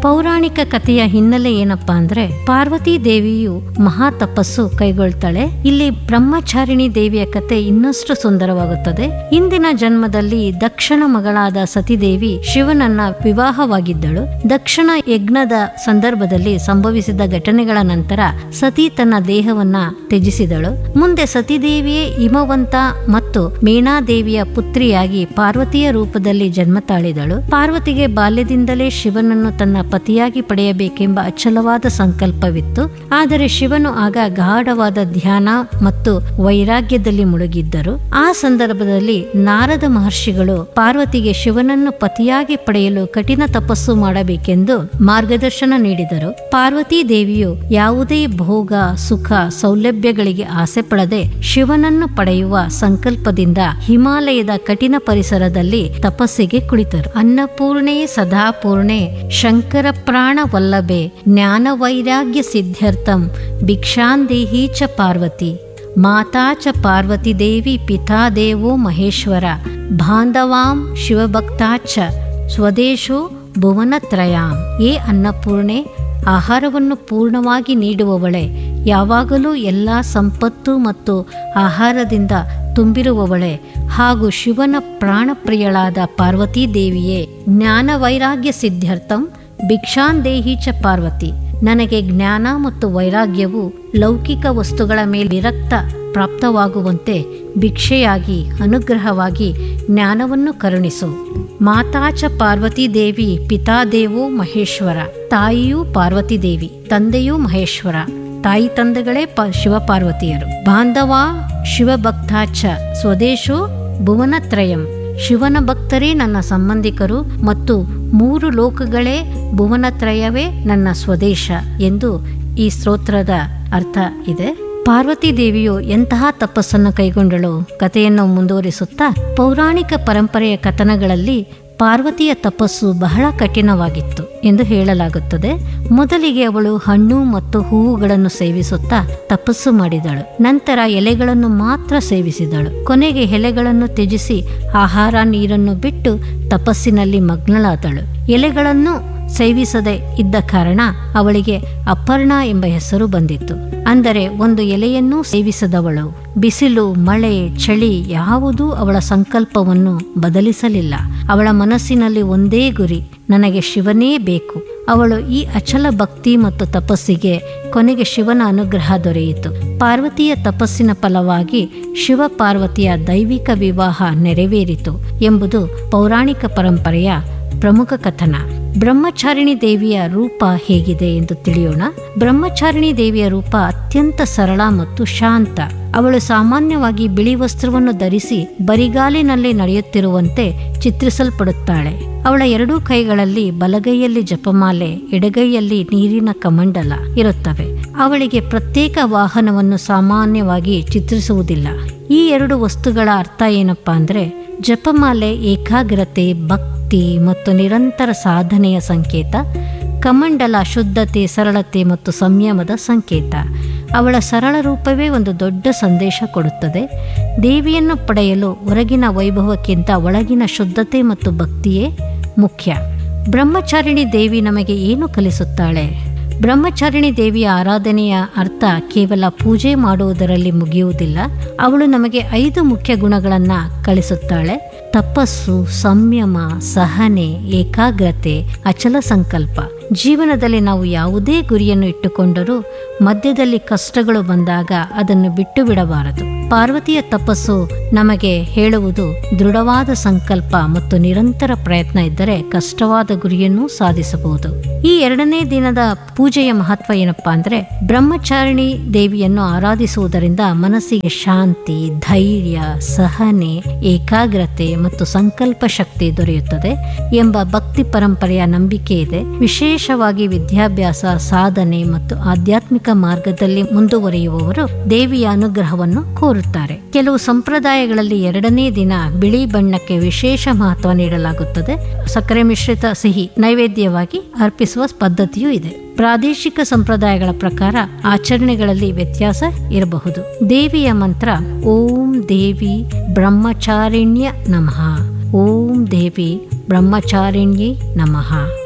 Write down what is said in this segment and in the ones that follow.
ಪೌರಾಣಿಕ ಕಥೆಯ ಹಿನ್ನೆಲೆ ಏನಪ್ಪಾ ಅಂದ್ರೆ ಪಾರ್ವತಿ ದೇವಿಯು ಮಹಾ ತಪಸ್ಸು ಕೈಗೊಳ್ತಾಳೆ ಇಲ್ಲಿ ಬ್ರಹ್ಮಚಾರಿಣಿ ದೇವಿಯ ಕತೆ ಇನ್ನಷ್ಟು ಸುಂದರವಾಗುತ್ತದೆ ಇಂದಿನ ಜನ್ಮದಲ್ಲಿ ದಕ್ಷಿಣ ಮಗಳಾದ ಸತಿದೇವಿ ಶಿವನನ್ನ ವಿವಾಹವಾಗಿದ್ದಳು ದಕ್ಷಿಣ ಯಜ್ಞದ ಸಂದರ್ಭದಲ್ಲಿ ಸಂಭವಿಸಿದ ಘಟನೆಗಳ ನಂತರ ಸತಿ ತನ್ನ ದೇಹವನ್ನ ತ್ಯಜಿಸಿದಳು ಮುಂದೆ ಸತಿದೇವಿಯೇ ಹಿಮವಂತ ಮತ್ತು ಮೀನಾದೇವಿಯ ಪುತ್ರಿಯಾಗಿ ಪಾರ್ವತಿಯ ರೂಪದಲ್ಲಿ ಜನ್ಮ ತಾಳಿದಳು ಪಾರ್ವತಿಗೆ ಬಾಲ್ಯದಿಂದಲೇ ಶಿವನನ್ನು ತನ್ನ ಪತಿಯಾಗಿ ಪಡೆಯಬೇಕೆಂಬ ಅಚಲವಾದ ಸಂಕಲ್ಪವಿತ್ತು ಆದರೆ ಶಿವನು ಆಗ ಗಾಢವಾದ ಧ್ಯಾನ ಮತ್ತು ವೈರಾಗ್ಯದಲ್ಲಿ ಮುಳುಗಿದ್ದರು ಆ ಸಂದರ್ಭದಲ್ಲಿ ನಾರದ ಮಹರ್ಷಿಗಳು ಪಾರ್ವತಿಗೆ ಶಿವನನ್ನು ಪತಿಯಾಗಿ ಪಡೆಯಲು ಕಠಿಣ ತಪಸ್ಸು ಮಾಡಬೇಕೆಂದು ಮಾರ್ಗದರ್ಶನ ನೀಡಿದರು ಪಾರ್ವತಿ ದೇವಿಯು ಯಾವುದೇ ಭೋಗ ಸುಖ ಸೌಲಭ್ಯಗಳಿಗೆ ಆಸೆ ಪಡದೆ ಶಿವನನ್ನು ಪಡೆಯುವ ಸಂಕಲ್ಪದಿಂದ ಹಿಮಾಲಯದ ಕಠಿಣ ಪರಿಸರದಲ್ಲಿ ತಪಸ್ಸಿಗೆ ಕುಳಿತರು ಅನ್ನಪೂರ್ಣೆ ಸದಾಪೂರ್ಣೆ ಶಂಕರ ಪ್ರಾಣ ವಲ್ಲಭೆ ಜ್ಞಾನ ವೈರಾಗ್ಯ ಸಿದ್ಧಾರ್ಥಂ ಭಿಕ್ಷಾಂದೇಹಿ ಚ ಪಾರ್ವತಿ ಮಾತಾ ಚ ಪಾರ್ವತಿ ದೇವಿ ಪಿತಾ ದೇವೋ ಮಹೇಶ್ವರ ಬಾಂಧವಾಂ ಶಿವಭಕ್ತಾ ಚ ಸ್ವದೇಶೋ ಭುವನತ್ರಯಾಂ ಏ ಅನ್ನಪೂರ್ಣೆ ಆಹಾರವನ್ನು ಪೂರ್ಣವಾಗಿ ನೀಡುವವಳೆ ಯಾವಾಗಲೂ ಎಲ್ಲ ಸಂಪತ್ತು ಮತ್ತು ಆಹಾರದಿಂದ ತುಂಬಿರುವವಳೆ ಹಾಗೂ ಶಿವನ ಪ್ರಾಣಪ್ರಿಯಳಾದ ಪಾರ್ವತೀ ದೇವಿಯೇ ಜ್ಞಾನ ವೈರಾಗ್ಯ ಸಿದ್ಧಾರ್ಥಂ ಭಿಕ್ಷಾಂದೇಹಿ ಚ ಪಾರ್ವತಿ ನನಗೆ ಜ್ಞಾನ ಮತ್ತು ವೈರಾಗ್ಯವು ಲೌಕಿಕ ವಸ್ತುಗಳ ಮೇಲೆ ವಿರಕ್ತ ಪ್ರಾಪ್ತವಾಗುವಂತೆ ಭಿಕ್ಷೆಯಾಗಿ ಅನುಗ್ರಹವಾಗಿ ಜ್ಞಾನವನ್ನು ಕರುಣಿಸು ಮಾತಾಚ ಪಾರ್ವತಿ ದೇವಿ ಪಿತಾದೇವೋ ಮಹೇಶ್ವರ ತಾಯಿಯೂ ಪಾರ್ವತಿ ದೇವಿ ತಂದೆಯೂ ಮಹೇಶ್ವರ ತಾಯಿ ತಂದೆಗಳೇ ಪ ಶಿವಪಾರ್ವತಿಯರು ಬಾಂಧವ ಶಿವಭಕ್ತಾಚ ಸ್ವದೇಶೋ ಭುವನತ್ರಯಂ ಶಿವನ ಭಕ್ತರೇ ನನ್ನ ಸಂಬಂಧಿಕರು ಮತ್ತು ಮೂರು ಲೋಕಗಳೇ ಭುವನತ್ರಯವೇ ನನ್ನ ಸ್ವದೇಶ ಎಂದು ಈ ಸ್ತೋತ್ರದ ಅರ್ಥ ಇದೆ ಪಾರ್ವತಿ ದೇವಿಯು ಎಂತಹ ತಪಸ್ಸನ್ನು ಕೈಗೊಂಡಳು ಕಥೆಯನ್ನು ಮುಂದುವರಿಸುತ್ತಾ ಪೌರಾಣಿಕ ಪರಂಪರೆಯ ಕಥನಗಳಲ್ಲಿ ಪಾರ್ವತಿಯ ತಪಸ್ಸು ಬಹಳ ಕಠಿಣವಾಗಿತ್ತು ಎಂದು ಹೇಳಲಾಗುತ್ತದೆ ಮೊದಲಿಗೆ ಅವಳು ಹಣ್ಣು ಮತ್ತು ಹೂವುಗಳನ್ನು ಸೇವಿಸುತ್ತಾ ತಪಸ್ಸು ಮಾಡಿದಳು ನಂತರ ಎಲೆಗಳನ್ನು ಮಾತ್ರ ಸೇವಿಸಿದಳು ಕೊನೆಗೆ ಎಲೆಗಳನ್ನು ತ್ಯಜಿಸಿ ಆಹಾರ ನೀರನ್ನು ಬಿಟ್ಟು ತಪಸ್ಸಿನಲ್ಲಿ ಮಗ್ನಳಾದಳು ಎಲೆಗಳನ್ನು ಸೇವಿಸದೆ ಇದ್ದ ಕಾರಣ ಅವಳಿಗೆ ಅಪರ್ಣ ಎಂಬ ಹೆಸರು ಬಂದಿತ್ತು ಅಂದರೆ ಒಂದು ಎಲೆಯನ್ನೂ ಸೇವಿಸದವಳು ಬಿಸಿಲು ಮಳೆ ಚಳಿ ಯಾವುದೂ ಅವಳ ಸಂಕಲ್ಪವನ್ನು ಬದಲಿಸಲಿಲ್ಲ ಅವಳ ಮನಸ್ಸಿನಲ್ಲಿ ಒಂದೇ ಗುರಿ ನನಗೆ ಶಿವನೇ ಬೇಕು ಅವಳು ಈ ಅಚಲ ಭಕ್ತಿ ಮತ್ತು ತಪಸ್ಸಿಗೆ ಕೊನೆಗೆ ಶಿವನ ಅನುಗ್ರಹ ದೊರೆಯಿತು ಪಾರ್ವತಿಯ ತಪಸ್ಸಿನ ಫಲವಾಗಿ ಶಿವ ಪಾರ್ವತಿಯ ದೈವಿಕ ವಿವಾಹ ನೆರವೇರಿತು ಎಂಬುದು ಪೌರಾಣಿಕ ಪರಂಪರೆಯ ಪ್ರಮುಖ ಕಥನ ಬ್ರಹ್ಮಚಾರಿಣಿ ದೇವಿಯ ರೂಪ ಹೇಗಿದೆ ಎಂದು ತಿಳಿಯೋಣ ಬ್ರಹ್ಮಚಾರಿಣಿ ದೇವಿಯ ರೂಪ ಅತ್ಯಂತ ಸರಳ ಮತ್ತು ಶಾಂತ ಅವಳು ಸಾಮಾನ್ಯವಾಗಿ ಬಿಳಿ ವಸ್ತ್ರವನ್ನು ಧರಿಸಿ ಬರಿಗಾಲಿನಲ್ಲಿ ನಡೆಯುತ್ತಿರುವಂತೆ ಚಿತ್ರಿಸಲ್ಪಡುತ್ತಾಳೆ ಅವಳ ಎರಡೂ ಕೈಗಳಲ್ಲಿ ಬಲಗೈಯಲ್ಲಿ ಜಪಮಾಲೆ ಎಡಗೈಯಲ್ಲಿ ನೀರಿನ ಕಮಂಡಲ ಇರುತ್ತವೆ ಅವಳಿಗೆ ಪ್ರತ್ಯೇಕ ವಾಹನವನ್ನು ಸಾಮಾನ್ಯವಾಗಿ ಚಿತ್ರಿಸುವುದಿಲ್ಲ ಈ ಎರಡು ವಸ್ತುಗಳ ಅರ್ಥ ಏನಪ್ಪಾ ಅಂದ್ರೆ ಜಪಮಾಲೆ ಏಕಾಗ್ರತೆ ಭಕ್ತಿ ಮತ್ತು ನಿರಂತರ ಸಾಧನೆಯ ಸಂಕೇತ ಕಮಂಡಲ ಶುದ್ಧತೆ ಸರಳತೆ ಮತ್ತು ಸಂಯಮದ ಸಂಕೇತ ಅವಳ ಸರಳ ರೂಪವೇ ಒಂದು ದೊಡ್ಡ ಸಂದೇಶ ಕೊಡುತ್ತದೆ ದೇವಿಯನ್ನು ಪಡೆಯಲು ಹೊರಗಿನ ವೈಭವಕ್ಕಿಂತ ಒಳಗಿನ ಶುದ್ಧತೆ ಮತ್ತು ಭಕ್ತಿಯೇ ಮುಖ್ಯ ಬ್ರಹ್ಮಚಾರಿಣಿ ದೇವಿ ನಮಗೆ ಏನು ಕಲಿಸುತ್ತಾಳೆ ಬ್ರಹ್ಮಚಾರಿಣಿ ದೇವಿಯ ಆರಾಧನೆಯ ಅರ್ಥ ಕೇವಲ ಪೂಜೆ ಮಾಡುವುದರಲ್ಲಿ ಮುಗಿಯುವುದಿಲ್ಲ ಅವಳು ನಮಗೆ ಐದು ಮುಖ್ಯ ಗುಣಗಳನ್ನು ಕಲಿಸುತ್ತಾಳೆ ತಪಸ್ಸು ಸಂಯಮ ಸಹನೆ ಏಕಾಗ್ರತೆ ಅಚಲ ಸಂಕಲ್ಪ ಜೀವನದಲ್ಲಿ ನಾವು ಯಾವುದೇ ಗುರಿಯನ್ನು ಇಟ್ಟುಕೊಂಡರೂ ಮಧ್ಯದಲ್ಲಿ ಕಷ್ಟಗಳು ಬಂದಾಗ ಅದನ್ನು ಬಿಟ್ಟು ಬಿಡಬಾರದು ಪಾರ್ವತಿಯ ತಪಸ್ಸು ನಮಗೆ ಹೇಳುವುದು ದೃಢವಾದ ಸಂಕಲ್ಪ ಮತ್ತು ನಿರಂತರ ಪ್ರಯತ್ನ ಇದ್ದರೆ ಕಷ್ಟವಾದ ಗುರಿಯನ್ನು ಸಾಧಿಸಬಹುದು ಈ ಎರಡನೇ ದಿನದ ಪೂಜೆಯ ಮಹತ್ವ ಏನಪ್ಪಾ ಅಂದ್ರೆ ಬ್ರಹ್ಮಚಾರಿಣಿ ದೇವಿಯನ್ನು ಆರಾಧಿಸುವುದರಿಂದ ಮನಸ್ಸಿಗೆ ಶಾಂತಿ ಧೈರ್ಯ ಸಹನೆ ಏಕಾಗ್ರತೆ ಮತ್ತು ಸಂಕಲ್ಪ ಶಕ್ತಿ ದೊರೆಯುತ್ತದೆ ಎಂಬ ಭಕ್ತಿ ಪರಂಪರೆಯ ನಂಬಿಕೆ ಇದೆ ವಿಶೇಷವಾಗಿ ವಿದ್ಯಾಭ್ಯಾಸ ಸಾಧನೆ ಮತ್ತು ಆಧ್ಯಾತ್ಮಿಕ ಮಾರ್ಗದಲ್ಲಿ ಮುಂದುವರಿಯುವವರು ದೇವಿಯ ಅನುಗ್ರಹವನ್ನು ಕೋರುತ್ತಾರೆ ಕೆಲವು ಸಂಪ್ರದಾಯಗಳಲ್ಲಿ ಎರಡನೇ ದಿನ ಬಿಳಿ ಬಣ್ಣಕ್ಕೆ ವಿಶೇಷ ಮಹತ್ವ ನೀಡಲಾಗುತ್ತದೆ ಸಕ್ಕರೆ ಮಿಶ್ರಿತ ಸಿಹಿ ನೈವೇದ್ಯವಾಗಿ ಅರ್ಪಿಸುವ ಪದ್ಧತಿಯೂ ಇದೆ ಪ್ರಾದೇಶಿಕ ಸಂಪ್ರದಾಯಗಳ ಪ್ರಕಾರ ಆಚರಣೆಗಳಲ್ಲಿ ವ್ಯತ್ಯಾಸ ಇರಬಹುದು ದೇವಿಯ ಮಂತ್ರ ಓಂ ದೇವಿ ಬ್ರಹ್ಮಚಾರಿಣ್ಯ ನಮಃ ಓಂ ದೇವಿ ಬ್ರಹ್ಮಚಾರಿಣ್ಯೇ ನಮಃ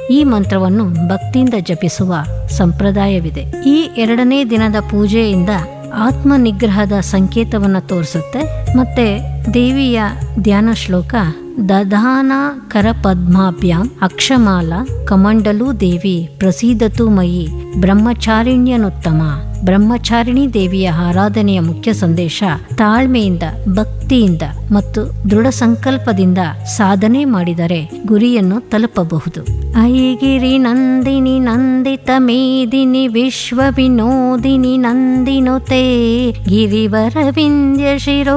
ಈ ಮಂತ್ರವನ್ನು ಭಕ್ತಿಯಿಂದ ಜಪಿಸುವ ಸಂಪ್ರದಾಯವಿದೆ ಈ ಎರಡನೇ ದಿನದ ಪೂಜೆಯಿಂದ ಆತ್ಮ ನಿಗ್ರಹದ ಸಂಕೇತವನ್ನು ತೋರಿಸುತ್ತೆ ಮತ್ತೆ ದೇವಿಯ ಧ್ಯಾನ ಶ್ಲೋಕ ದಧಾನ ಕರಪದ್ಮಾಭ್ಯಾಂ ಅಕ್ಷಮಾಲ ಕಮಂಡಲು ದೇವಿ ಪ್ರಸೀದತು ಮಯಿ ಬ್ರಹ್ಮಚಾರಿಣ್ಯನುತ್ತಮ ಬ್ರಹ್ಮಚಾರಿಣಿ ದೇವಿಯ ಆರಾಧನೆಯ ಮುಖ್ಯ ಸಂದೇಶ ತಾಳ್ಮೆಯಿಂದ ಭಕ್ತಿಯಿಂದ ಮತ್ತು ದೃಢ ಸಂಕಲ್ಪದಿಂದ ಸಾಧನೆ ಮಾಡಿದರೆ ಗುರಿಯನ್ನು ತಲುಪಬಹುದು ಐಗಿರಿ ನಂದಿನಿ ನಂದಿತ ಮೇದಿನಿ ವಿಶ್ವ ವಿನೋದಿನಿ ನಂದಿನುತೆ ಗಿರಿವರ ವಿಂಧ್ಯ ಶಿರೋ